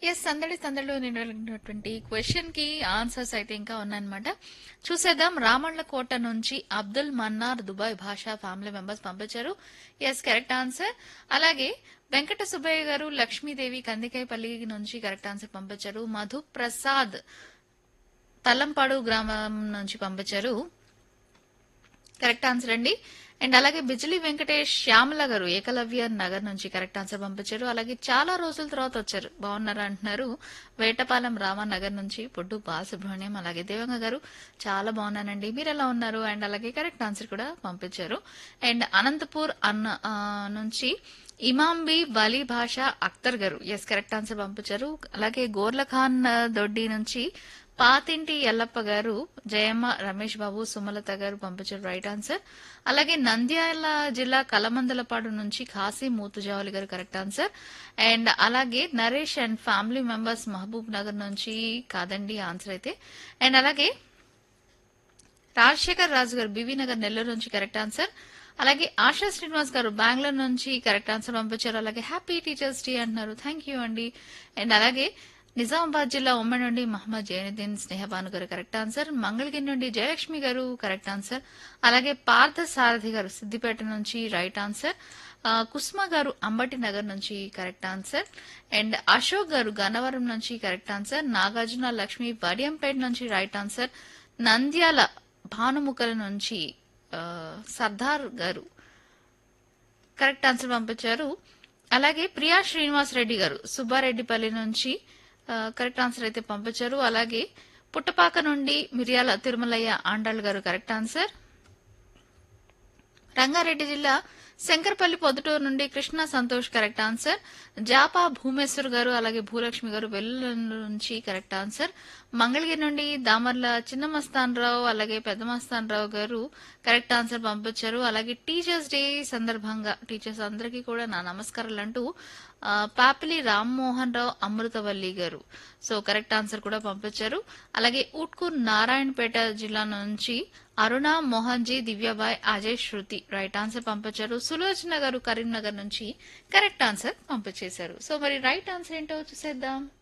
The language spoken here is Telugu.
ఎస్ సందడి సందడిలో నేను అడిగినటువంటి క్వశ్చన్ కి ఆన్సర్స్ అయితే ఇంకా ఉన్నాయన్నమాట చూసేద్దాం రామళ్ళ కోట నుంచి Abdul Mannar Dubai Basha family members పంపించారు ఎస్ కరెక్ట్ ఆన్సర్ అలాగే వెంకట సుబ్బయ్య గారు లక్ష్మీదేవి కందికాయపల్లి నుంచి కరెక్ట్ ఆన్సర్ పంపించారు మధు ప్రసాద్ తల్లంపాడు గ్రామం నుంచి పంపించారు కరెక్ట్ ఆన్సర్ అండి అండ్ అలాగే బిజిలీ వెంకటేష్ శ్యామల గారు ఏకలవ్య నగర్ నుంచి కరెక్ట్ ఆన్సర్ పంపించారు అలాగే చాలా రోజుల తర్వాత వచ్చారు బాగున్నారా అంటున్నారు వేటపాలెం రామానగర్ నుంచి పొడ్డు బాలసుబ్రహ్మణ్యం అలాగే దేవంగ గారు చాలా బాగున్నానండి మీరు ఎలా ఉన్నారు అండ్ అలాగే కరెక్ట్ ఆన్సర్ కూడా పంపించారు అండ్ అనంతపూర్ అన్న ఆ, నుంచి ఇమాంబి బలి భాష అఖ్తర్ గారు ఎస్ కరెక్ట్ ఆన్సర్ పంపించారు అలాగే గోర్లఖాన్ ఆ, దొడ్డి నుంచి పాతింటి ఎల్లప్ప గారు జయమ్మ రమేష్ బాబు సుమలత గారు పంపించారు రైట్ ఆన్సర్ అలాగే నంద్యాల జిల్లా కలమందలపాడు నుంచి ఖాసీ మూతుజావలి గారు కరెక్ట్ ఆన్సర్ అండ్ అలాగే Naresh and family members Mahbub Nagar నుంచి కాదండి ఆన్సర్ అయితే అండ్ అలాగే రాజశేఖర్ రాజు గారు బీవీ నగర్ నెల్లూరు నుంచి కరెక్ట్ ఆన్సర్ అలాగే ఆశా శ్రీనివాస్ గారు బెంగళూరు నుంచి కరెక్ట్ ఆన్సర్ పంపించారు అలాగే హ్యాపీ టీచర్స్ డే అంటున్నారు థ్యాంక్ యూ అండి అండ్ అలాగే నిజామాబాద్ జిల్లా ఉమ్మడి నుండి మహమ్మద్ జైనుద్దీన్ స్నేహబాను గారు కరెక్ట్ ఆన్సర్ మంగళగిరి నుండి జయలక్ష్మి గారు కరెక్ట్ ఆన్సర్ అలాగే పార్థ సారథి గారు సిద్దిపేట నుంచి రైట్ ఆన్సర్ ఆ, కుస్మ గారు అంబటి నగర్ నుంచి కరెక్ట్ ఆన్సర్ అండ్ అశోక్ గారు గన్నవరం నుంచి కరెక్ట్ ఆన్సర్ నాగార్జున లక్ష్మి వడియంపేట నుంచి రైట్ ఆన్సర్ నంద్యాల భానుముఖల నుంచి ఆ, సర్దార్ గారు కరెక్ట్ ఆన్సర్ పంపించారు అలాగే ప్రియా శ్రీనివాస్ రెడ్డి గారు సుబ్బారెడ్డిపల్లి నుంచి ఆ, కరెక్ట్ ఆన్సర్ అయితే పంపించారు అలాగే పుట్టపాక నుండి మిర్యాల తిరుమలయ్య ఆండాళ్ గారు కరెక్ట్ ఆన్సర్ రంగారెడ్డి జిల్లా శంకర్పల్లి పొద్దుటూరు నుండి కృష్ణ సంతోష్ కరెక్ట్ ఆన్సర్ జాపా భూమేశ్వర్ గారు అలాగే భూలక్ష్మి గారు వెల్లుల్లి నుంచి కరెక్ట్ ఆన్సర్ మంగళగిరి నుండి దామర్ల చిన్న మస్తాన్ రావు అలాగే పెద్ద మస్తాన్ రావు గారు కరెక్ట్ ఆన్సర్ పంపించారు అలాగే టీచర్స్ డే సందర్భంగా టీచర్స్ అందరికీ కూడా నా నమస్కారాలు అంటూ ఆ, పాపిలి రామ్మోహన్ రావు అమృతవల్లి గారు సో కరెక్ట్ ఆన్సర్ కూడా పంపించారు అలాగే ఉట్కూర్ నారాయణపేట జిల్లా నుంచి అరుణ మోహన్ జీ దివ్యాబాయ్ అజయ్ శృతి రైట్ ఆన్సర్ పంపించారు సులోచన గారు కరీంనగర్ నుంచి కరెక్ట్ ఆన్సర్ పంపించేశారు సో మరి రైట్ ఆన్సర్ ఏంటో చూసేద్దాం